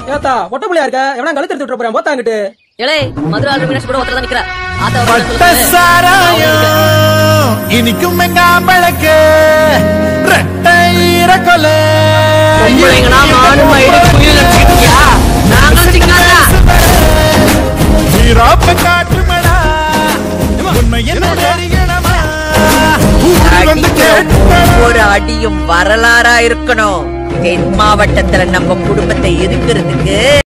ஏத்தா ஒட்ட புள்ளையா இருக்க எவனா கழுத்து எடுத்து விட்டு போறேன் போத்தாங்கிட்டு இளே மதுரை ஆளுநர் மீனாட்சி கூட ஒருத்தர் தான் நிக்கிறா ஆத்தா ஒரு பட்ட சொல்லுங்க. சாராயம் இனிக்கும் வெங்காம்பழக்கு ரெட்டை கொலை பொம்பளைங்கன்னா மாடு மயிறு குயில் நினைச்சுக்கிட்டியா நாங்களும் சிங்காரா வீராப்ப காட்டுமடா உண்மை என்ன தெரியுமா ஊர் வந்து கேட்டுடா ஒரு அடியும் வரலாறா இருக்கணும் தென் மாவட்டத்துல நம்ம குடும்பத்தை இருக்கிறதுக்கு